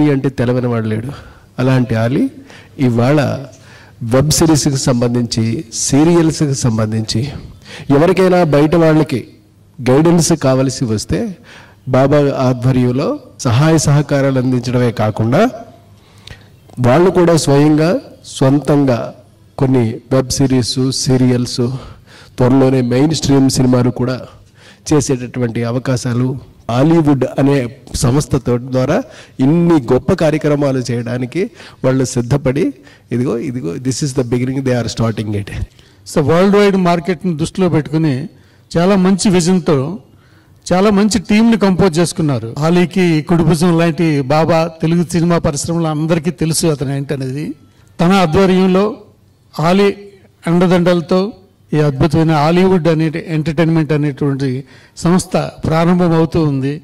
ఆలీ అంటే తెలవని వాడు లేడు అలాంటి ఆలీ ఇవాళ వెబ్ సిరీస్కి సంబంధించి సీరియల్స్కి సంబంధించి ఎవరికైనా బయట వాళ్ళకి గైడెన్స్ కావలసి వస్తే బాబా ఆధ్వర్యంలో సహాయ సహకారాలు అందించడమే కాకుండా వాళ్ళు కూడా స్వయంగా సొంతంగా కొన్ని వెబ్ సిరీస్ సీరియల్స్ త్వరలోనే మెయిన్ స్ట్రీమ్ సినిమాలు కూడా చేసేటటువంటి అవకాశాలు హాలీవుడ్ అనే సంస్థతో ద్వారా ఇన్ని గొప్ప కార్యక్రమాలు చేయడానికి వాళ్ళు సిద్ధపడి ఇదిగో ఇదిగో this is the beginning they are starting it so worldwide మార్కెట్ని దృష్టిలో పెట్టుకుని చాలా మంచి విజన్తో చాలా మంచి టీంని కంపోజ్ చేసుకున్నారు ఆలీకి కుడిభుజం లాంటి బాబా తెలుగు సినిమా పరిశ్రమలో అందరికీ తెలుసు అతను ఏంటనేది తన ఆధ్వర్యంలో ఆలీ అండదండలతో ఈ అద్భుతమైన హాలీవుడ్ అనే ఎంటర్టైన్మెంట్ అనేటువంటి సంస్థ ప్రారంభం అవుతూ ఉంది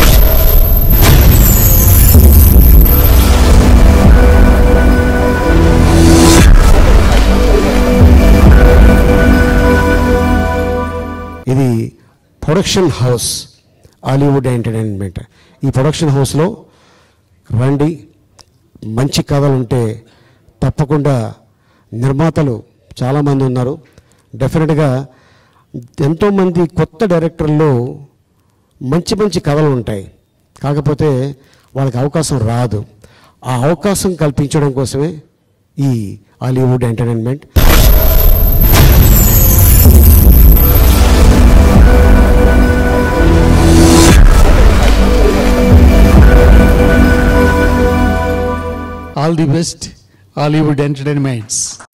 ఇది ప్రొడక్షన్ హౌస్ హాలీవుడ్ ఎంటర్టైన్మెంట్ ఈ ప్రొడక్షన్ హౌస్లో రండి మంచి కథలు ఉంటే తప్పకుండా నిర్మాతలు చాలామంది ఉన్నారు డెఫినెట్గా ఎంతోమంది కొత్త డైరెక్టర్లు మంచి మంచి కథలు ఉంటాయి కాకపోతే వాళ్ళకి అవకాశం రాదు ఆ అవకాశం కల్పించడం కోసమే ఈ Hollywood entertainment all the best Hollywood entertainments